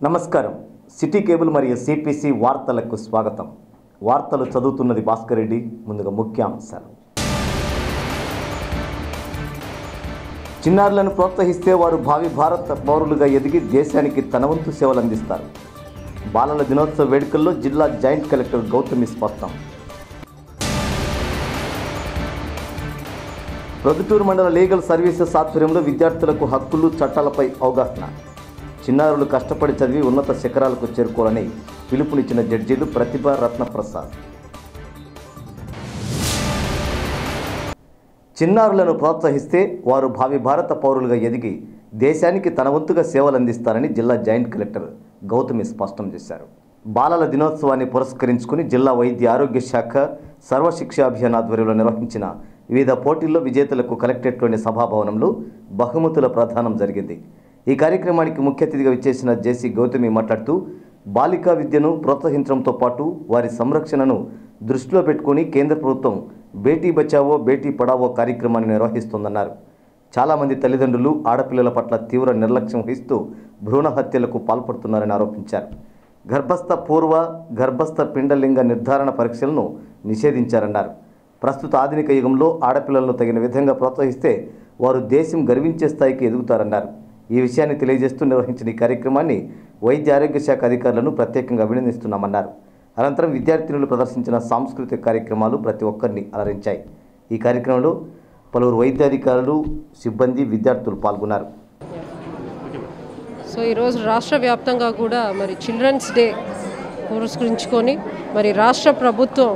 నమస్కారం city cable మరియు CPC వార్తలకు స్వాగతం వార్తలు చదువుతున్నది భాస్కర్ రెడ్డి ముందుగా ముఖ్యాంశాలు చిన్నారులను ప్రోత్సహిస్తే వారు భావి భారత పౌరులుగా ఎదిగి దేశానికి తన వంతు సేవలు అందిస్తారు బాలల దినోత్సవ వేడుకల్లో జిల్లా జాయింట్ కలెక్టర్ గౌతమి స్పష్టం ప్రొద్దుటూరు మండల లీగల్ సర్వీసెస్ ఆధ్వర్యంలో విద్యార్థులకు హక్కులు చట్టాలపై అవగాహన చిన్నారులు కష్టపడి చదివి ఉన్నత శిఖరాలకు చేరుకోవాలని పిలుపునిచ్చిన జడ్జీలు ప్రతిభ రత్నప్రసాద్ చిన్నారులను ప్రోత్సహిస్తే వారు భావి భారత పౌరులుగా ఎదిగి దేశానికి తన వంతుగా సేవలు అందిస్తారని జిల్లా జాయింట్ కలెక్టర్ గౌతమి స్పష్టం చేశారు బాలల దినోత్సవాన్ని పురస్కరించుకుని జిల్లా వైద్య ఆరోగ్య శాఖ సర్వశిక్ష అభియాన్ ఆధ్వర్యంలో నిర్వహించిన వివిధ పోటీల్లో విజేతలకు కలెక్టరేట్లోని సభాభవనంలో బహుమతుల ప్రదానం జరిగింది ఈ కార్యక్రమానికి ముఖ్య అతిథిగా విచ్చేసిన జేసీ గౌతమి మాట్లాడుతూ బాలికా విద్యను ప్రోత్సహించడంతో పాటు వారి సంరక్షణను దృష్టిలో పెట్టుకుని కేంద్ర ప్రభుత్వం బేటీ బచావో బేటీ పడావో కార్యక్రమాన్ని నిర్వహిస్తోందన్నారు చాలామంది తల్లిదండ్రులు ఆడపిల్లల పట్ల తీవ్ర నిర్లక్ష్యం వహిస్తూ భ్రూణ హత్యలకు పాల్పడుతున్నారని ఆరోపించారు గర్భస్థ పూర్వ గర్భస్థ పిండలింగ నిర్ధారణ పరీక్షలను నిషేధించారన్నారు ప్రస్తుత ఆధునిక యుగంలో ఆడపిల్లలను తగిన విధంగా ప్రోత్సహిస్తే వారు దేశం గర్వించే స్థాయికి ఎదుగుతారన్నారు ఈ విషయాన్ని తెలియజేస్తూ నిర్వహించిన ఈ కార్యక్రమాన్ని వైద్య ఆరోగ్య శాఖ అధికారులను ప్రత్యేకంగా అభినందిస్తున్నామన్నారు అనంతరం విద్యార్థినులు ప్రదర్శించిన సాంస్కృతిక కార్యక్రమాలు ప్రతి ఒక్కరిని అలరించాయి ఈ కార్యక్రమంలో పలువురు వైద్యాధికారులు సిబ్బంది విద్యార్థులు పాల్గొన్నారు సో ఈరోజు రాష్ట్ర వ్యాప్తంగా కూడా మరి చిల్డ్రన్స్ డే పురస్కరించుకొని మరి రాష్ట్ర ప్రభుత్వం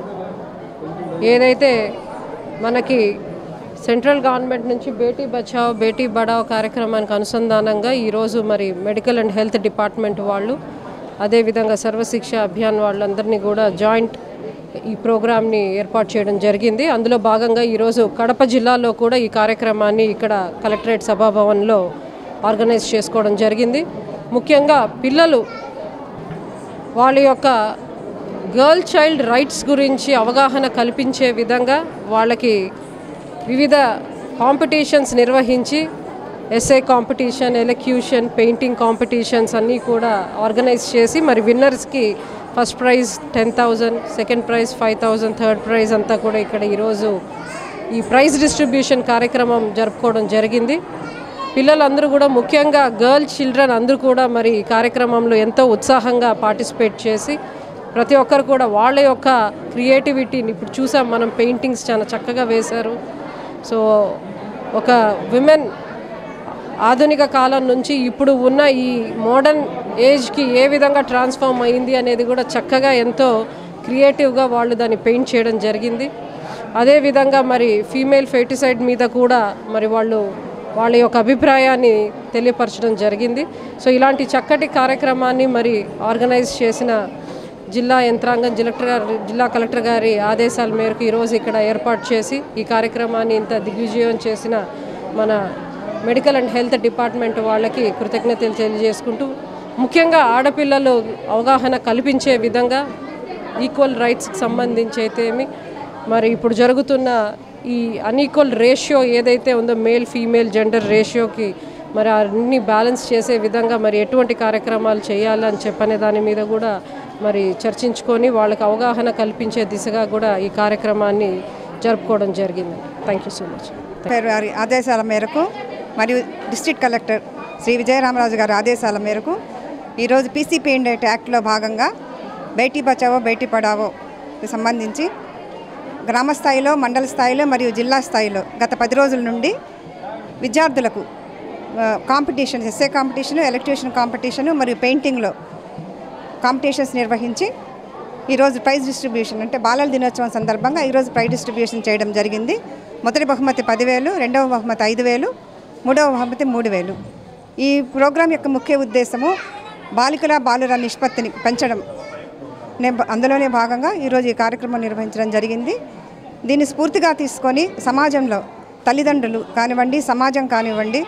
ఏదైతే మనకి సెంట్రల్ గవర్నమెంట్ నుంచి బేటీ బచావ్ బేటీ బడావ్ కార్యక్రమానికి అనుసంధానంగా ఈరోజు మరి మెడికల్ అండ్ హెల్త్ డిపార్ట్మెంట్ వాళ్ళు అదేవిధంగా సర్వశిక్ష అభియాన్ వాళ్ళందరినీ కూడా జాయింట్ ఈ ప్రోగ్రామ్ని ఏర్పాటు చేయడం జరిగింది అందులో భాగంగా ఈరోజు కడప జిల్లాలో కూడా ఈ కార్యక్రమాన్ని ఇక్కడ కలెక్టరేట్ సభాభవన్లో ఆర్గనైజ్ చేసుకోవడం జరిగింది ముఖ్యంగా పిల్లలు వాళ్ళ యొక్క గర్ల్ చైల్డ్ రైట్స్ గురించి అవగాహన కల్పించే విధంగా వాళ్ళకి వివిధ కాంపిటీషన్స్ నిర్వహించి essay competition elocution painting competitions అన్నీ కూడా ఆర్గనైజ్ చేసి మరి విన్నర్స్కి first prize ten thousand second prize five thousand third prize అంతా కూడా ఇక్కడ ఈరోజు ఈ ప్రైజ్ డిస్ట్రిబ్యూషన్ కార్యక్రమం జరుపుకోవడం జరిగింది పిల్లలందరూ కూడా ముఖ్యంగా గర్ల్ చిల్డ్రన్ అందరూ కూడా మరి ఈ కార్యక్రమంలో ఎంతో ఉత్సాహంగా పార్టిసిపేట్ చేసి ప్రతి ఒక్కరు కూడా వాళ్ళ యొక్క క్రియేటివిటీని ఇప్పుడు చూసాం మనం పెయింటింగ్స్ చాలా చక్కగా వేశారు సో ఒక విమెన్ ఆధునిక కాలం నుంచి ఇప్పుడు ఉన్న ఈ మోడర్న్ ఏజ్కి ఏ విధంగా ట్రాన్స్ఫార్మ్ అయింది అనేది కూడా చక్కగా ఎంతో క్రియేటివ్గా వాళ్ళు దాన్ని పెయింట్ చేయడం జరిగింది అదేవిధంగా మరి ఫీమేల్ ఫెటిసైడ్ మీద కూడా మరి వాళ్ళు వాళ్ళ యొక్క అభిప్రాయాన్ని తెలియపరచడం జరిగింది సో ఇలాంటి చక్కటి కార్యక్రమాన్ని మరి ఆర్గనైజ్ చేసిన జిల్లా యంత్రాంగం జిల్లా గారి జిల్లా కలెక్టర్ గారి ఆదేశాల మేరకు ఈరోజు ఇక్కడ ఏర్పాటు చేసి ఈ కార్యక్రమాన్ని ఇంత దిగ్విజయం చేసిన మన మెడికల్ అండ్ హెల్త్ డిపార్ట్మెంట్ వాళ్ళకి కృతజ్ఞతలు తెలియజేసుకుంటూ ముఖ్యంగా ఆడపిల్లలు అవగాహన కల్పించే విధంగా ఈక్వల్ రైట్స్కి సంబంధించి అయితేమి మరి ఇప్పుడు జరుగుతున్న ఈ అన్ఈక్వల్ రేషియో ఏదైతే ఉందో మేల్ ఫీమేల్ జెండర్ రేషియోకి మరి అన్ని బ్యాలెన్స్ చేసే విధంగా మరి ఎటువంటి కార్యక్రమాలు చేయాలని చెప్పనే దాని మీద కూడా మరి చర్చించుకొని వాళ్ళకి అవగాహన కల్పించే దిశగా కూడా ఈ కార్యక్రమాన్ని జరుపుకోవడం జరిగింది థ్యాంక్ యూ సో మచ్ వారి ఆదేశాల మేరకు మరియు డిస్ట్రిక్ట్ కలెక్టర్ శ్రీ విజయరామరాజు గారి ఆదేశాల మేరకు ఈరోజు పీసీపీ ఇండెట్ యాక్ట్లో భాగంగా బేటీ బచావో బేటీ పడావో సంబంధించి గ్రామ స్థాయిలో మండల స్థాయిలో మరియు జిల్లా స్థాయిలో గత పది రోజుల నుండి విద్యార్థులకు competition essay competition elocution competition మరియు పెయింటింగ్లో కాంపిటీషన్స్ నిర్వహించి ఈరోజు ప్రైజ్ డిస్ట్రిబ్యూషన్ అంటే బాలల దినోత్సవం సందర్భంగా ఈరోజు ప్రైజ్ డిస్ట్రిబ్యూషన్ చేయడం జరిగింది మొదటి బహుమతి పదివేలు రెండవ బహుమతి ఐదు వేలు మూడవ బహుమతి మూడు వేలు ఈ ప్రోగ్రాం యొక్క ముఖ్య ఉద్దేశము బాలికల బాలుర నిష్పత్తిని పెంచడం నే అందులోనే భాగంగా ఈరోజు ఈ కార్యక్రమం నిర్వహించడం జరిగింది దీన్ని స్ఫూర్తిగా తీసుకొని సమాజంలో తల్లిదండ్రులు కానివ్వండి సమాజం కానివ్వండి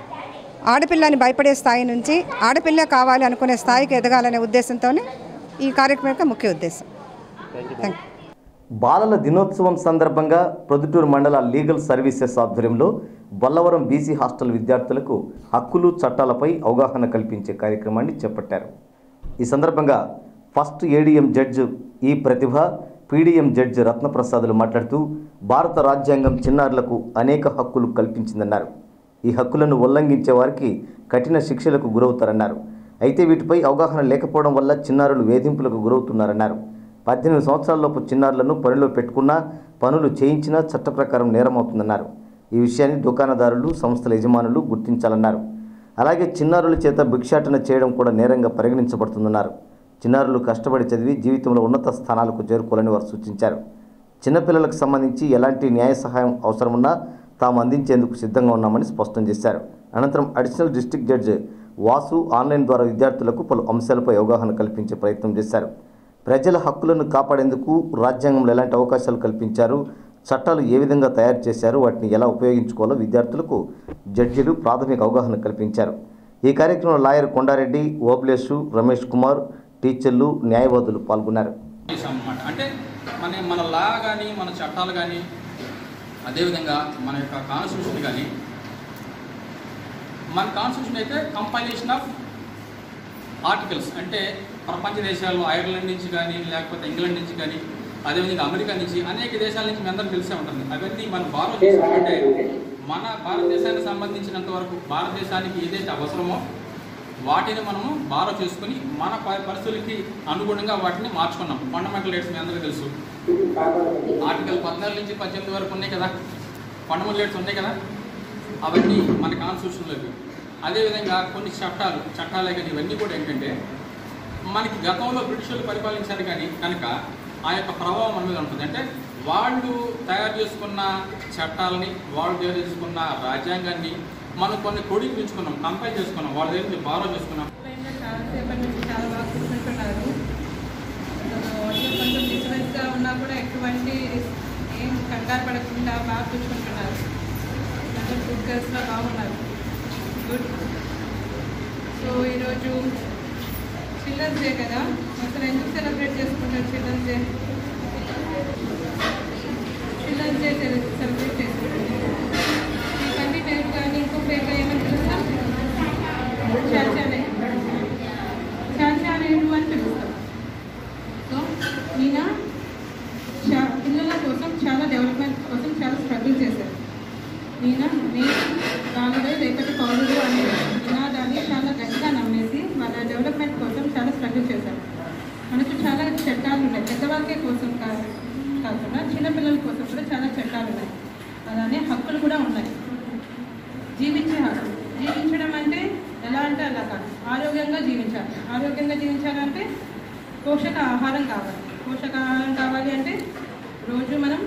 ఆడపిల్లని భయపడే స్థాయి నుంచి ఆడపిల్ల కావాలి అనుకునే స్థాయికి ఎదగాలనే ఉద్దేశంతోనే ఈ కార్యక్రమం యొక్క ముఖ్య ఉద్దేశం థ్యాంక్ యూ బాలల దినోత్సవం సందర్భంగా ప్రొద్దుటూరు మండల లీగల్ సర్వీసెస్ ఆధ్వర్యంలో బొల్లవరం బీసీ హాస్టల్ విద్యార్థులకు హక్కులు చట్టాలపై అవగాహన కల్పించే కార్యక్రమాన్ని చేపట్టారు ఈ సందర్భంగా ఫస్ట్ ఏడీఎం జడ్జి ఈ ప్రతిభ పీడీఎం జడ్జి రత్నప్రసాదులు మాట్లాడుతూ భారత రాజ్యాంగం చిన్నారులకు అనేక హక్కులు కల్పించిందన్నారు ఈ హక్కులను ఉల్లంఘించే వారికి కఠిన శిక్షలకు గురవుతారన్నారు అయితే వీటిపై అవగాహన లేకపోవడం వల్ల చిన్నారులు వేధింపులకు గురవుతున్నారన్నారు పద్దెనిమిది సంవత్సరాలలోపు చిన్నారులను పనిలో పెట్టుకున్నా పనులు చేయించినా చట్ట ప్రకారం నేరమవుతుందన్నారు ఈ విషయాన్ని దుకాణదారులు సంస్థల యజమానులు గుర్తించాలన్నారు అలాగే చిన్నారుల చేత భిక్షాటన చేయడం కూడా నేరంగా పరిగణించబడుతుందన్నారు చిన్నారులు కష్టపడి చదివి జీవితంలో ఉన్నత స్థానాలకు చేరుకోవాలని వారు సూచించారు చిన్నపిల్లలకు సంబంధించి ఎలాంటి న్యాయ సహాయం అవసరమున్నా తాము అందించేందుకు సిద్ధంగా ఉన్నామని స్పష్టం చేశారు అనంతరం additional district judge Vasu online ద్వారా విద్యార్థులకు పలు అంశాలపై అవగాహన కల్పించే ప్రయత్నం చేశారు ప్రజల హక్కులను కాపాడేందుకు రాజ్యాంగంలో ఎలాంటి అవకాశాలు కల్పించారు చట్టాలు ఏ విధంగా తయారు చేశారు వాటిని ఎలా ఉపయోగించుకోవాలో విద్యార్థులకు జడ్జిలు ప్రాథమిక అవగాహన కల్పించారు ఈ కార్యక్రమంలో లాయర్ కొండారెడ్డి ఓబ్లేషు రమేష్ కుమార్ టీచర్లు న్యాయవాదులు పాల్గొన్నారు చేసాం అన్నమాట అంటే మన మన లా కానీ మన చట్టాలు కానీ అదేవిధంగా మన యొక్క కాన్స్టిట్యూషన్ కానీ మన కాన్స్టిట్యూషన్ అయితే కంపైలేషన్ ఆఫ్ ఆర్టికల్స్ అంటే ప్రపంచ దేశాలు ఐర్లాండ్ నుంచి కానీ లేకపోతే ఇంగ్లాండ్ నుంచి కానీ అదేవిధంగా అమెరికా నుంచి అనేక దేశాల నుంచి మీ అందరికీ తెలిసే ఉంటుంది అవన్నీ మనం బారో చేసుకుంటే మన భారతదేశానికి సంబంధించినంత వరకు భారతదేశానికి ఏదైతే అవసరమో వాటిని మనము బారో చేసుకుని మన ప- పరిస్థితులకి అనుగుణంగా వాటిని మార్చుకున్నాం ఫండమెంటల్ రేట్స్ మీ అందరికీ తెలుసు ఆర్టికల్ పద్నాలుగు నుంచి పద్దెనిమిది వరకు ఉన్నాయి కదా ఫండమెంటల్ రేట్స్ ఉన్నాయి కదా అవన్నీ మన కాన్స్టిట్యూషన్లోకి అదేవిధంగా కొన్ని చట్టాలు చట్టాలే కానీ ఇవన్నీ కూడా ఏంటంటే మనకి గతంలో బ్రిటిషర్లు పరిపాలించారు కానీ కనుక ఆ యొక్క ప్రభావం మన మీద ఉంటుంది అంటే వాళ్ళు తయారు చేసుకున్న చట్టాలని వాళ్ళు తయారు చేసుకున్న రాజ్యాంగాన్ని మనం కొన్ని క్రోడీకరించుకున్నాం కంపేర్ చేసుకున్నాం వాళ్ళ దగ్గర నుంచి బారో చేసుకున్నాం ఆన్లైన్లో చాలాసేపటి నుంచి చాలా బాగా కూర్చుంటున్నారు ఆడియో కొంచెం డిస్టర్బెన్స్గా ఉన్నా కూడా ఎటువంటి ఏం కంగారు పడకుండా బాగా కూర్చుంటున్నారు అందరూ గుడ్ గర్ల్స్లో బాగున్నారు గుడ్ సో ఈరోజు చిల్డ్రన్స్ డే కదా అసలు ఎందుకు సెలబ్రేట్ చేసుకుంటారు children's day children's day celebrate చేసుకుంటారు ఈ కంటి టైప్ కానీ ఇంకో పేరు ఏమని పిలుస్తాం చాచానే చాచానేడు అని పిలుస్తాం సో ఈయన చా పిల్లల కోసం చాలా డెవలప్మెంట్ కోసం చాలా స్ట్రగుల్ చేశారు ఈయన నేను రానుడే రేపటి పౌరుడు అనే నినాదాన్ని చాలా గట్టిగా నమ్మేసి వాళ్ళ డెవలప్మెంట్ కోసం చాలా స్ట్రగుల్ చేశారు మనకు చాలా చట్టాలు ఉన్నాయి పెద్దవాళ్ళకే కోసం కాదు కాకుండా చిన్నపిల్లల కోసం కూడా చాలా చట్టాలు ఉన్నాయి అలానే హక్కులు కూడా ఉన్నాయి జీవించే హక్కు జీవించడం అంటే ఎలా అంటే అలా కాదు ఆరోగ్యంగా జీవించాలి ఆరోగ్యంగా జీవించాలంటే పోషక ఆహారం కావాలి పోషక ఆహారం కావాలి అంటే రోజు మనం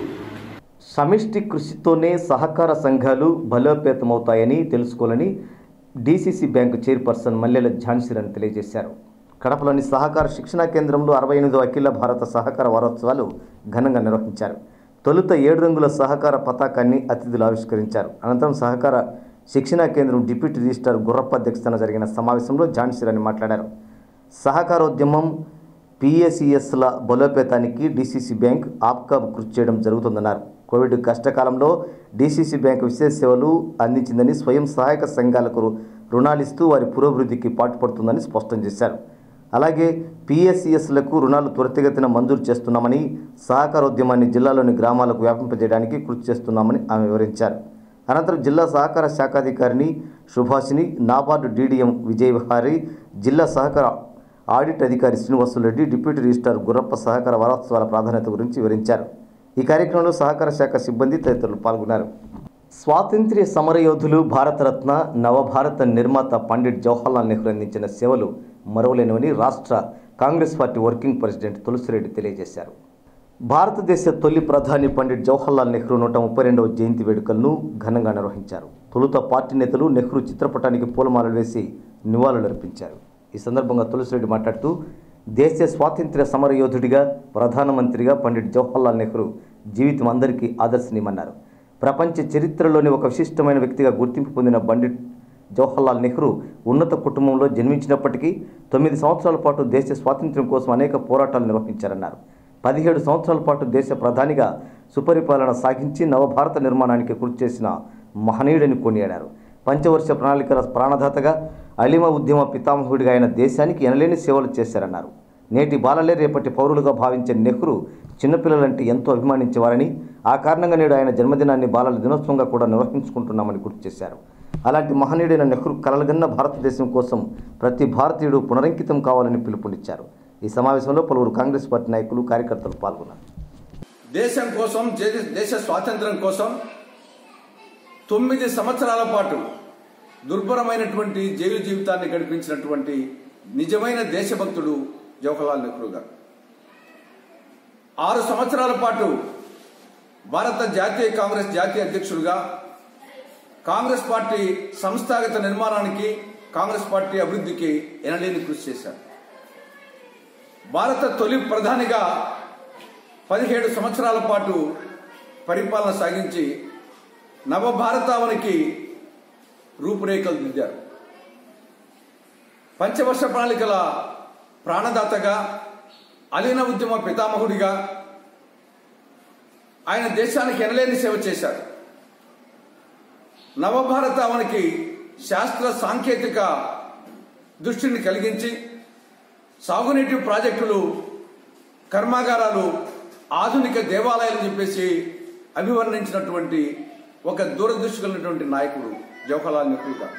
సమిష్టి కృషితోనే సహకార సంఘాలు బలోపేతమవుతాయని తెలుసుకోవాలని DCC bank chairperson Mallela Jhansi Rani తెలియజేశారు కడపలోని సహకార శిక్షణా కేంద్రంలో అరవై ఎనిమిదో అఖిల భారత సహకార వారోత్సవాలు ఘనంగా నిర్వహించారు తొలుత ఏడు రంగుల సహకార పతాకాన్ని అతిథులు ఆవిష్కరించారు అనంతరం సహకార శిక్షణా కేంద్రం డిప్యూటీ రిజిస్టార్ గుర్రప్ప అధ్యక్షతన జరిగిన సమావేశంలో ఝాన్సీరన్ మాట్లాడారు సహకారోద్యమం పిఎస్ఈఎస్ల బలోపేతానికి డీసీసీ బ్యాంక్ ఆప్కాబ్ కృషి చేయడం జరుగుతుందన్నారు కోవిడ్ కష్టకాలంలో డీసీసీ బ్యాంక్ విశేష సేవలు అందించిందని స్వయం సహాయక సంఘాలకు రు- రుణాలిస్తూ వారి పురోభివృద్ధికి పాటుపడుతుందని స్పష్టం చేశారు అలాగే పిఎస్ఈఎస్లకు రుణాలు త్వరితగతిన మంజూరు చేస్తున్నామని సహకారోద్యమాన్ని జిల్లాలోని గ్రామాలకు వ్యాపింపజేయడానికి కృషి చేస్తున్నామని ఆమె వివరించారు అనంతరం జిల్లా సహకార శాఖాధికారిని సుభాషిని నాబార్డు డీడీఎం విజయవిహారి జిల్లా సహకార ఆడిట్ అధికారి శ్రీనివాసులరెడ్డి డిప్యూటీ రిజిస్టార్ గుర్రప్ప సహకార వారోత్సవాల ప్రాధాన్యత గురించి వివరించారు ఈ కార్యక్రమంలో సహకార శాఖ సిబ్బంది తదితరులు పాల్గొన్నారు స్వాతంత్ర్య సమరయోధులు భారతరత్న నవభారత నిర్మాత పండిట్ జవహర్లాల్ నెహ్రూ అందించిన సేవలు మరవలేనివని రాష్ట్ర Congress party working president Tulasi Reddy తెలియజేశారు భారతదేశ తొలి ప్రధాని పండిట్ జవహర్లాల్ నెహ్రూ నూట ముప్పై రెండవ జయంతి వేడుకలను ఘనంగా నిర్వహించారు తొలుత పార్టీ నేతలు నెహ్రూ చిత్రపటానికి పూలమాలలు వేసి నివాళులర్పించారు ఈ సందర్భంగా తులసిరెడ్డి మాట్లాడుతూ దేశ స్వాతంత్ర్య సమరయోధుడిగా ప్రధానమంత్రిగా పండిట్ జవహర్లాల్ నెహ్రూ జీవితం అందరికీ ఆదర్శనీయమన్నారు ప్రపంచ చరిత్రలోని ఒక విశిష్టమైన వ్యక్తిగా గుర్తింపు పొందిన పండిట్ జవహర్లాల్ నెహ్రూ ఉన్నత కుటుంబంలో జన్మించినప్పటికీ తొమ్మిది సంవత్సరాల పాటు దేశ స్వాతంత్ర్యం కోసం అనేక పోరాటాలు నిర్వహించారన్నారు పదిహేడు సంవత్సరాల పాటు దేశ ప్రధానిగా సుపరిపాలన సాగించి నవభారత నిర్మాణానికి కృషి చేసిన మహనీయుడని కొనియాడారు పంచవర్ష ప్రణాళికల ప్రాణదాతగా అలిమ ఉద్యమ పితామహుడిగా ఆయన దేశానికి ఎనలేని సేవలు చేశారన్నారు నేటి బాలలే రేపటి పౌరులుగా భావించే నెహ్రూ చిన్నపిల్లలంటే ఎంతో అభిమానించేవారని ఆ కారణంగా నేడు ఆయన జన్మదినాన్ని బాలల దినోత్సవంగా కూడా నిర్వహించుకుంటున్నామని గుర్తు చేశారు అలాంటి మహనీయుడైన నెహ్రూ కలలుగన్న భారతదేశం కోసం ప్రతి భారతీయుడు పునరంకితం కావాలని పిలుపునిచ్చారు ఈ సమావేశంలో పలువురు కాంగ్రెస్ పార్టీ నాయకులు కార్యకర్తలు పాల్గొన్నారు దేశం కోసం జే- దేశ స్వాతంత్రం కోసం తొమ్మిది సంవత్సరాల పాటు దుర్భరమైనటువంటి జైలు జీవితాన్ని గడిపించినటువంటి నిజమైన దేశభక్తుడు జవహర్లాల్ నెహ్రూ గారు ఆరు సంవత్సరాల పాటు భారత జాతీయ కాంగ్రెస్ జాతీయ అధ్యక్షుడిగా కాంగ్రెస్ పార్టీ సంస్థాగత నిర్మాణానికి కాంగ్రెస్ పార్టీ అభివృద్ధికి ఎనలేని కృషి చేశారు భారత తొలి ప్రధానిగా పదిహేడు సంవత్సరాల పాటు పరిపాలన సాగించి నవభారతావనికి రూపురేఖలు దిద్దారు పంచవర్ష ప్రణాళికల ప్రాణదాతగా అలీన ఉద్యమ పితామహుడిగా ఆయన దేశానికి ఎనలేని సేవ చేశారు నవభారతావనికి శాస్త్ర సాంకేతిక దృష్టిని కలిగించి సాగునీటి ప్రాజెక్టులు కర్మాగారాలు ఆధునిక దేవాలయాలు చెప్పేసి అభివర్ణించినటువంటి ఒక దూరదృష్టి కలిగినటువంటి నాయకుడు జవహర్లాల్ నెహ్రూ గారు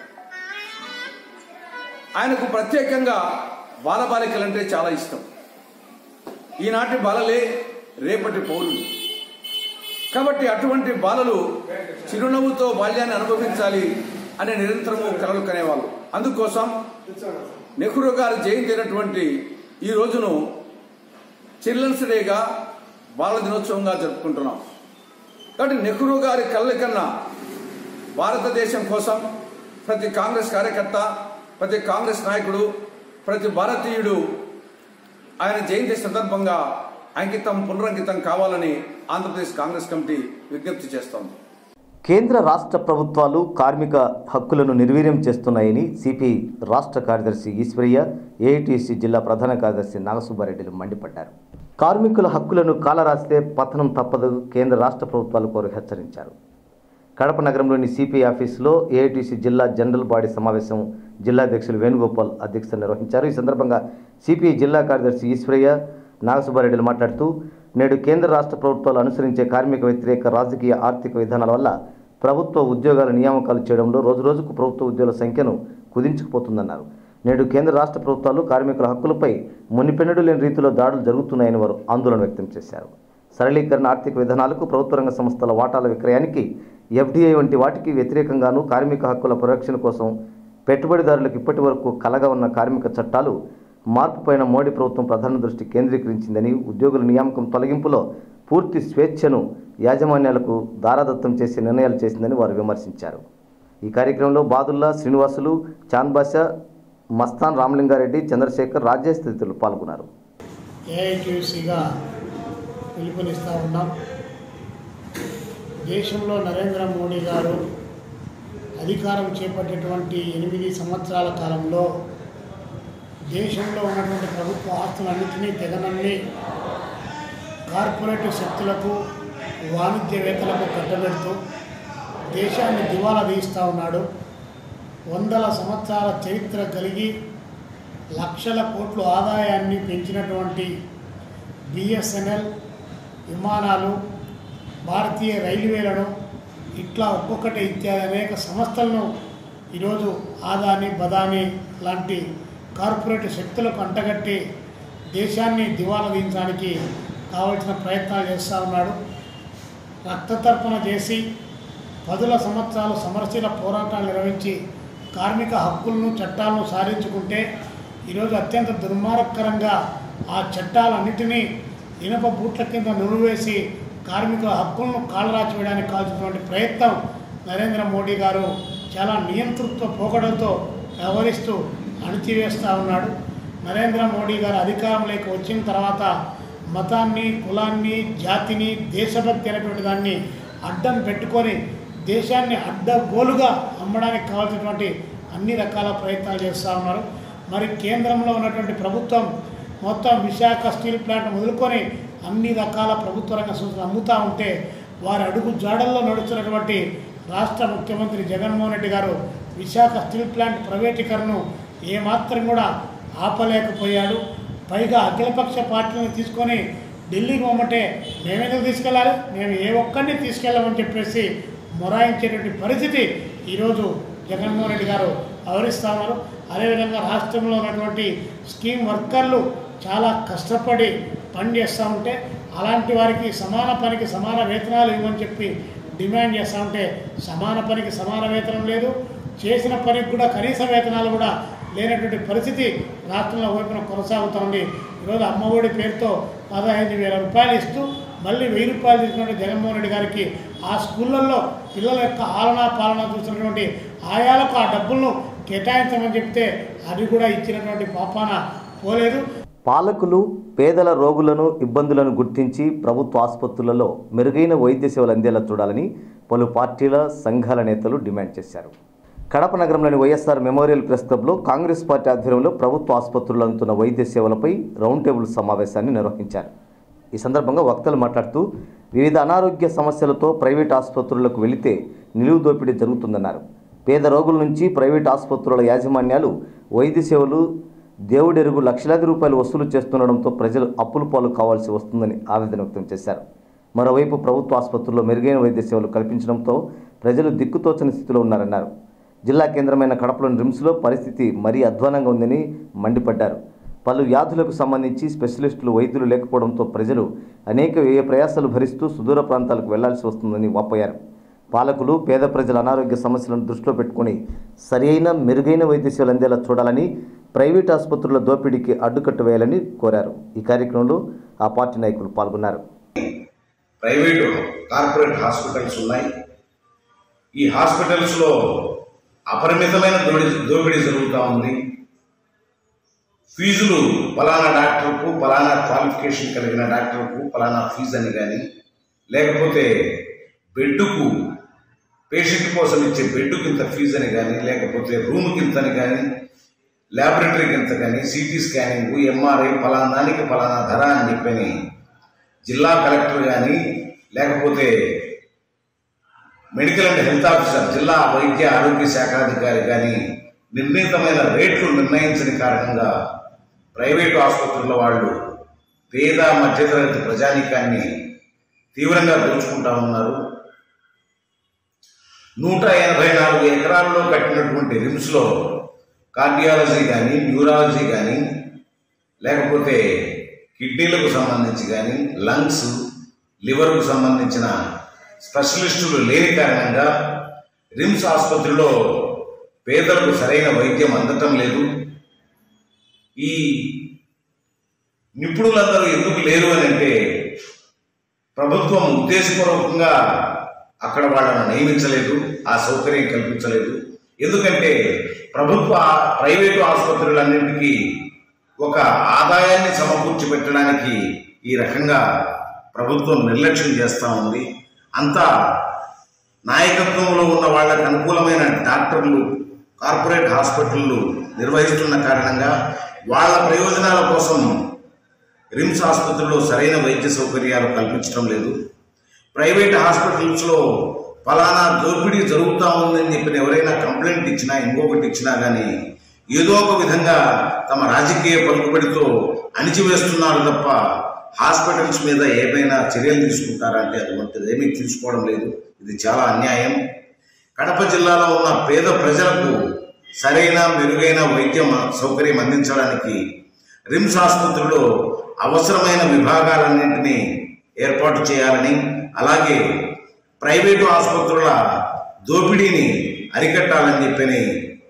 ఆయనకు ప్రత్యేకంగా బాలబాలికలంటే చాలా ఇష్టం ఈనాటి బాలలే రేపటి పౌరులు కాబట్టి అటువంటి బాలలు చిరునవ్వుతో బాల్యాన్ని అనుభవించాలి అనే నిరంతరము కలలు కనేవాళ్ళు అందుకోసం నెహ్రూ గారి జయంతి అయినటువంటి ఈ రోజును చిల్డ్రన్స్ డేగా బాల దినోత్సవంగా జరుపుకుంటున్నాం కాబట్టి నెహ్రూ గారి కళ్ళ కన్నా భారతదేశం కోసం ప్రతి కాంగ్రెస్ కార్యకర్త ప్రతి కాంగ్రెస్ నాయకుడు ప్రతి భారతీయుడు ఆయన జయంతి సందర్భంగా అంకితం పునరంకితం కావాలని ఆంధ్రప్రదేశ్ కాంగ్రెస్ కమిటీ విజ్ఞప్తి చేస్తోంది కేంద్ర రాష్ట్ర ప్రభుత్వాలు కార్మిక హక్కులను నిర్వీర్యం చేస్తున్నాయని సిపి రాష్ట్ర కార్యదర్శి ఈశ్వరయ్య ఏఐటీసీ జిల్లా ప్రధాన కార్యదర్శి నాగసుబ్బారెడ్డిలు మండిపడ్డారు కార్మికుల హక్కులను కాలరాస్తే పతనం తప్పదు కేంద్ర రాష్ట్ర ప్రభుత్వాలు కోరి హెచ్చరించారు కడప నగరంలోని సిపిఐ ఆఫీసులో ఏఐటీసీ జిల్లా జనరల్ బాడీ సమావేశం జిల్లా అధ్యక్షులు వేణుగోపాల్ అధ్యక్షత నిర్వహించారు ఈ సందర్భంగా సిపిఐ జిల్లా కార్యదర్శి ఈశ్వరయ్య నాగసుబ్బారెడ్డిలు మాట్లాడుతూ నేడు కేంద్ర రాష్ట్ర ప్రభుత్వాలు అనుసరించే కార్మిక వ్యతిరేక రాజకీయ ఆర్థిక విధానాల వల్ల ప్రభుత్వ ఉద్యోగాల నియామకాలు చేయడంలో రోజురోజుకు ప్రభుత్వ ఉద్యోగుల సంఖ్యను కుదించుకుపోతుందన్నారు నేడు కేంద్ర రాష్ట్ర ప్రభుత్వాలు కార్మికుల హక్కులపై మునిపెన్నడు లేని రీతిలో దాడులు జరుగుతున్నాయని వారు ఆందోళన వ్యక్తం చేశారు సరళీకరణ ఆర్థిక విధానాలకు ప్రభుత్వ రంగ సంస్థల వాటాల విక్రయానికి ఎఫ్డీఐ వంటి వాటికి వ్యతిరేకంగానూ కార్మిక హక్కుల పరిరక్షణ కోసం పెట్టుబడిదారులకు ఇప్పటి వరకు కలగా ఉన్న కార్మిక చట్టాలు మార్పుపైన మోడీ ప్రభుత్వం ప్రధాన దృష్టి కేంద్రీకరించిందని ఉద్యోగుల నియామకం తొలగింపులో పూర్తి స్వేచ్ఛను యాజమాన్యాలకు దారాదత్తం చేసే నిర్ణయాలు చేసిందని వారు విమర్శించారు ఈ కార్యక్రమంలో బాదుల్లా శ్రీనివాసులు చాంద్బాషా మస్తాన్ రామలింగారెడ్డి చంద్రశేఖర్ రాజేష్ తదితరులు పాల్గొన్నారు ఏఐటీసీగా పిలుపునిస్తూ ఉన్నాం దేశంలో నరేంద్ర మోడీ గారు అధికారం చేపట్టేటువంటి ఎనిమిది సంవత్సరాల కాలంలో దేశంలో ఉన్నటువంటి ప్రభుత్వ ఆస్తులన్నింటినీ తెగనమ్మి కార్పొరేట్ శక్తులకు వాణిజ్యవేత్తలకు కట్టబెడుతూ దేశాన్ని దివాలా తీస్తూ ఉన్నాడు వందల సంవత్సరాల చరిత్ర కలిగి లక్షల కోట్ల ఆదాయాన్ని పెంచినటువంటి బిఎస్ఎన్ఎల్ విమానాలు భారతీయ రైల్వేలను ఇట్లా ఒక్కొక్కటి ఇత్యాది అనేక సంస్థలను ఈరోజు ఆదాని బదాని లాంటి కార్పొరేట్ శక్తులకు అంటగట్టి దేశాన్ని దివాలా దించడానికి కావలసిన ప్రయత్నాలు చేస్తూ ఉన్నాడు రక్తతర్పణ చేసి పదుల సంవత్సరాలు సమరశీల పోరాటాలు నిర్వహించి కార్మిక హక్కులను చట్టాలను సాధించుకుంటే ఈరోజు అత్యంత దుర్మార్గకరంగా ఆ చట్టాలన్నిటినీ ఇనప బూట్ల కింద నురువేసి కార్మికుల హక్కులను కాలరాచి వేయడానికి కావాల్సినటువంటి ప్రయత్నం నరేంద్ర మోడీ గారు చాలా నియంతృత్వ పోకడలతో వ్యవహరిస్తూ అణిచివేస్తూ ఉన్నాడు నరేంద్ర మోడీ గారు అధికారంలోకి వచ్చిన తర్వాత మతాన్ని కులాన్ని జాతిని దేశభక్తి అనేటువంటి దాన్ని అడ్డం పెట్టుకొని దేశాన్ని అడ్డగోలుగా అమ్మడానికి కావాల్సినటువంటి అన్ని రకాల ప్రయత్నాలు చేస్తూ ఉన్నారు మరి కేంద్రంలో ఉన్నటువంటి ప్రభుత్వం మొత్తం విశాఖ స్టీల్ ప్లాంట్ మొదలుకొని అన్ని రకాల ప్రభుత్వ రంగ సంస్థలు అమ్ముతూ ఉంటే వారి అడుగు జాడల్లో నడుస్తున్నటువంటి రాష్ట్ర ముఖ్యమంత్రి జగన్మోహన్ రెడ్డి గారు విశాఖ స్టీల్ ప్లాంట్ ప్రైవేటీకరణను ఏమాత్రం కూడా ఆపలేకపోయాడు పైగా అఖిలపక్ష పార్టీలను తీసుకొని ఢిల్లీకి పోమంటే మేమెందుకు తీసుకెళ్ళాలి మేము ఏ ఒక్కరిని తీసుకెళ్ళమని చెప్పేసి మొరాయించేటువంటి పరిస్థితి ఈరోజు జగన్మోహన్ రెడ్డి గారు వ్యవహరిస్తా ఉన్నారు అదేవిధంగా రాష్ట్రంలో ఉన్నటువంటి స్కీమ్ వర్కర్లు చాలా కష్టపడి పని చేస్తూ ఉంటే అలాంటి వారికి సమాన పనికి సమాన వేతనాలు ఇవ్వని చెప్పి డిమాండ్ చేస్తూ ఉంటే సమాన పనికి సమాన వేతనం లేదు చేసిన పనికి కూడా కనీస వేతనాలు కూడా లేనటువంటి పరిస్థితి రాష్ట్రంలో వైపున కొనసాగుతోంది ఈరోజు అమ్మఒడి పేరుతో పదహైదు వేల రూపాయలు ఇస్తూ మళ్ళీ వెయ్యి రూపాయలు తీసుకున్నటువంటి జగన్మోహన్ రెడ్డి గారికి ఆ స్కూళ్ళల్లో పిల్లల యొక్క ఆలనా పాలన చూసినటువంటి ఆయాలకు ఆ డబ్బులను కేటాయించమని చెప్తే అది కూడా ఇచ్చినటువంటి పాపాన పోలేదు పాలకులు పేదల రోగులను ఇబ్బందులను గుర్తించి ప్రభుత్వ ఆసుపత్రులలో మెరుగైన వైద్య సేవలు అందేలా చూడాలని పలు పార్టీల సంఘాల నేతలు డిమాండ్ చేశారు కడప నగరంలోని వైఎస్ఆర్ మెమోరియల్ ప్రెస్ క్లబ్లో కాంగ్రెస్ పార్టీ ఆధ్వర్యంలో ప్రభుత్వ ఆసుపత్రుల్లో అందుతున్న వైద్య సేవలపై రౌండ్ టేబుల్ సమావేశాన్ని నిర్వహించారు ఈ సందర్భంగా వక్తలు మాట్లాడుతూ వివిధ అనారోగ్య సమస్యలతో ప్రైవేట్ ఆసుపత్రులకు వెళితే నిలువు దోపిడీ జరుగుతుందన్నారు పేద రోగుల నుంచి ప్రైవేట్ ఆసుపత్రుల యాజమాన్యాలు వైద్య సేవలు దేవుడెరుగు లక్షలాది రూపాయలు వసూలు చేస్తుండడంతో ప్రజలు అప్పుల పాలు కావాల్సి వస్తుందని ఆవేదన వ్యక్తం చేశారు మరోవైపు ప్రభుత్వ ఆసుపత్రుల్లో మెరుగైన వైద్య సేవలు కల్పించడంతో ప్రజలు దిక్కుతోచని స్థితిలో ఉన్నారన్నారు జిల్లా కేంద్రమైన కడపలోని రిమ్స్లో పరిస్థితి మరీ అధ్వానంగా ఉందని మండిపడ్డారు పలు వ్యాధులకు సంబంధించి స్పెషలిస్టులు వైద్యులు లేకపోవడంతో ప్రజలు అనేక వ్యయ ప్రయాసాలు భరిస్తూ సుదూర ప్రాంతాలకు వెళ్లాల్సి వస్తుందని వాపోయారు పాలకులు పేద ప్రజల అనారోగ్య సమస్యలను దృష్టిలో పెట్టుకుని సరియైన మెరుగైన వైద్య సేవలు అందేలా చూడాలని ప్రైవేట్ ఆసుపత్రుల దోపిడీకి అడ్డుకట్ట వేయాలని కోరారు ఈ కార్యక్రమంలో ఆ పార్టీ నాయకులు పాల్గొన్నారు ప్రైవేటు కార్పొరేట్ హాస్పిటల్స్ ఉన్నాయి ఈ హాస్పిటల్స్లో అపరిమితమైన దోడి దోపిడీ జరుగుతూ ఉంది ఫీజులు ఫలానా డాక్టర్కు ఫలానా క్వాలిఫికేషన్ కలిగిన డాక్టర్కు ఫలానా ఫీజు అని కానీ లేకపోతే బెడ్డుకు పేషెంట్ కోసం ఇచ్చే బెడ్డుకి ఇంత ఫీజు అని కానీ లేకపోతే రూమ్కి ఇంత అని కానీ ల్యాబొరేటరీకి ఇంత కానీ సిటీ స్కానింగ్ ఎంఆర్ఐ ఫలానా దానికి ఫలానా ధర అని చెప్పని జిల్లా కలెక్టర్ కానీ లేకపోతే మెడికల్ అండ్ హెల్త్ ఆఫీసర్ జిల్లా వైద్య ఆరోగ్య శాఖాధికారి కానీ నిర్ణీతమైన రేట్లు నిర్ణయించని కారణంగా ప్రైవేటు ఆసుపత్రుల వాళ్ళు పేద మధ్యతరగతి ప్రజానీకాన్ని తీవ్రంగా దోచుకుంటా ఉన్నారు నూట ఎనభై నాలుగు ఎకరాల్లో కట్టినటువంటి రిమ్స్లో కార్డియాలజీ కానీ న్యూరాలజీ కానీ లేకపోతే కిడ్నీలకు సంబంధించి కానీ లంగ్స్ లివర్కు సంబంధించిన స్పెషలిస్టులు లేని కారణంగా రిమ్స్ ఆసుపత్రిలో పేదలకు సరైన వైద్యం అందటం లేదు ఈ నిపుణులందరూ ఎందుకు లేరు అని అంటే ప్రభుత్వం ఉద్దేశపూర్వకంగా అక్కడ వాళ్ళను నియమించలేదు ఆ సౌకర్యం కల్పించలేదు ఎందుకంటే ప్రభుత్వ ప్రైవేటు ఆసుపత్రులన్నింటికీ ఒక ఆదాయాన్ని సమకూర్చి పెట్టడానికి ఈ రకంగా ప్రభుత్వం నిర్లక్ష్యం చేస్తూ ఉంది అంతా నాయకత్వంలో ఉన్న వాళ్ళకు అనుకూలమైన డాక్టర్లు కార్పొరేట్ హాస్పిటళ్ళు నిర్వహిస్తున్న కారణంగా వాళ్ళ ప్రయోజనాల కోసం రిమ్స్ ఆసుపత్రిలో సరైన వైద్య సౌకర్యాలు కల్పించడం లేదు ప్రైవేట్ హాస్పిటల్స్లో ఫలానా దోపిడీ జరుగుతూ ఉందని చెప్పిన ఎవరైనా కంప్లైంట్ ఇచ్చినా ఇంకొకటి ఇచ్చినా కానీ ఏదో ఒక విధంగా తమ రాజకీయ పలుకుబడితో అణిచివేస్తున్నారు తప్ప హాస్పిటల్స్ మీద ఏమైనా చర్యలు తీసుకుంటారంటే అటువంటిది ఏమీ తీసుకోవడం లేదు ఇది చాలా అన్యాయం కడప జిల్లాలో ఉన్న పేద ప్రజలకు సరైన మెరుగైన వైద్యం సౌకర్యం అందించడానికి రిమ్స్ ఆసుపత్రిలో అవసరమైన విభాగాలన్నింటినీ ఏర్పాటు చేయాలని అలాగే ప్రైవేటు ఆసుపత్రుల దోపిడీని అరికట్టాలని చెప్పని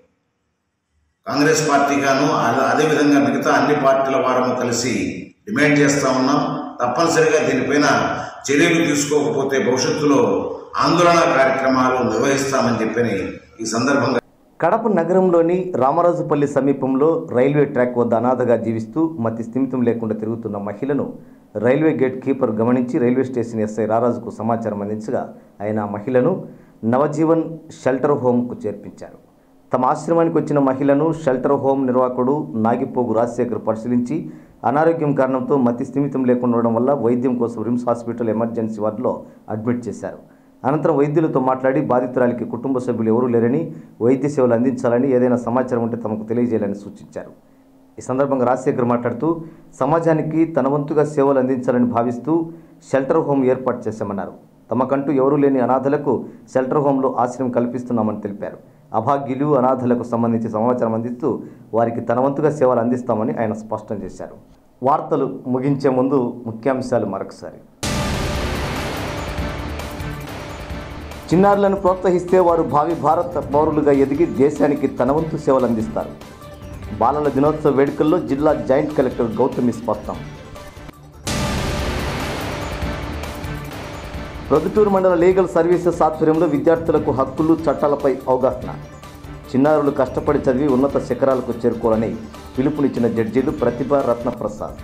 కాంగ్రెస్ పార్టీగాను అలా- అదేవిధంగా మిగతా అన్ని పార్టీల వారము కలిసి డిమాండ్ చేస్తా ఉన్నాం తప్పనిసరిగా దీనిపైన చర్యలు తీసుకోకపోతే భవిష్యత్తులో ఆందోళన కార్యక్రమాలు నిర్వహిస్తామని చెప్పని ఈ సందర్భంగా కడప నగరంలోని రామరాజుపల్లి సమీపంలో రైల్వే ట్రాక్ వద్ద అనాథగా జీవిస్తూ మతి స్థిమితం లేకుండా తిరుగుతున్న మహిళను రైల్వే గేట్ కీపర్ గమనించి రైల్వే స్టేషన్ ఎస్ఐ రారాజుకు సమాచారం అందించగా ఆయన ఆ మహిళను నవజీవన్ షెల్టర్ హోమ్కు చేర్పించారు తమ ఆశ్రమానికి వచ్చిన మహిళను షెల్టర్ హోమ్ నిర్వాహకుడు నాగిపోగు రాజశేఖర్ పరిశీలించి అనారోగ్యం కారణంతో మతి స్థిమితం లేకుండా ఉండడం వల్ల వైద్యం కోసం రిమ్స్ హాస్పిటల్ ఎమర్జెన్సీ వార్డులో అడ్మిట్ చేశారు అనంతరం వైద్యులతో మాట్లాడి బాధితురాలికి కుటుంబ సభ్యులు ఎవరూ లేరని వైద్య సేవలు అందించాలని ఏదైనా సమాచారం ఉంటే తమకు తెలియజేయాలని సూచించారు ఈ సందర్భంగా రాజశేఖర్ మాట్లాడుతూ సమాజానికి తన వంతుగా సేవలు అందించాలని భావిస్తూ షెల్టర్ హోమ్ ఏర్పాటు చేశామన్నారు తమకంటూ ఎవరూ లేని అనాథలకు షెల్టర్ హోంలో ఆశ్రయం కల్పిస్తున్నామని తెలిపారు అభాగ్యులు అనాథలకు సంబంధించి సమాచారం అందిస్తూ వారికి తన వంతుగా సేవలు అందిస్తామని ఆయన స్పష్టం చేశారు వార్తలు ముగించే ముందు ముఖ్యాంశాలు మరొకసారి చిన్నారులను ప్రోత్సహిస్తే వారు భావి భారత పౌరులుగా ఎదిగి దేశానికి తన వంతు సేవలు అందిస్తారు బాలల దినోత్సవ వేడుకల్లో జిల్లా జాయింట్ కలెక్టర్ గౌతమి స్పష్టం ప్రొద్దుటూరు మండల లీగల్ సర్వీసెస్ ఆధ్వర్యంలో విద్యార్థులకు హక్కులు చట్టాలపై అవగాహన చిన్నారులు కష్టపడి చదివి ఉన్నత శిఖరాలకు చేరుకోవాలని పిలుపునిచ్చిన జడ్జీలు ప్రతిభ రత్నప్రసాద్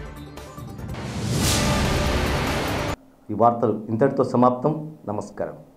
ఈ వార్తలు ఇంతటితో సమాప్తం నమస్కారం